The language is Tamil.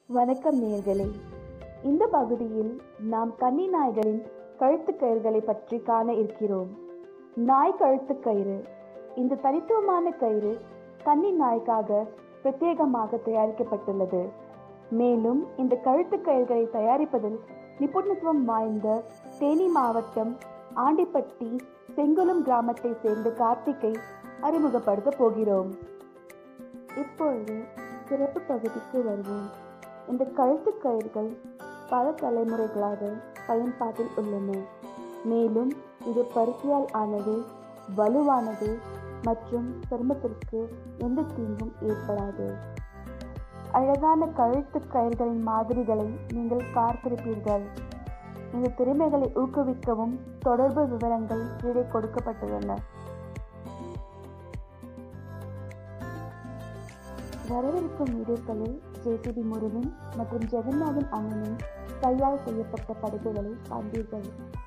வணக்கம் நேயர்களே இந்த பகுதியில் நாம் கன்னி நாய்களின் கழுத்துக் கயிறுகளை பற்றி காண இருக்கிறோம் நாய் கழுத்துக் கயிறு இந்த தனித்துவமான கயிறு கன்னி நாய்க்காக பிரத்யேகமாக தயாரிக்கப்பட்டுள்ளது மேலும் இந்த கழுத்துக் கயிறுகளை தயாரிப்பதில் நிபுணத்துவம் வாய்ந்த தேனி மாவட்டம் ஆண்டிப்பட்டி செங்குளம் கிராமத்தை சேர்ந்த கார்த்திகை அறிமுகப்படுத்த போகிறோம் இப்பொழுது சிறப்பு பகுதிக்கு வருவோம் இந்த கழுத்துக் கயிறுகள் பல தலைமுறைகளாக பயன்பாட்டில் உள்ளன மேலும் இது பருத்தியால் ஆனது வலுவானது மற்றும் சருமத்திற்கு எந்த தீங்கும் ஏற்படாது அழகான கழுத்துக் கயிறுகளின் மாதிரிகளை நீங்கள் பார்த்திருப்பீர்கள் இந்த திறமைகளை ஊக்குவிக்கவும் தொடர்பு விவரங்கள் கீழே கொடுக்கப்பட்டுள்ளன வரவிருக்கும் வீடியோக்களில் ஜேசிபி முருகன் மற்றும் ஜெகநாதன் அண்ணனின் கையால் செய்யப்பட்ட படைப்புகளை காண்பீர்கள்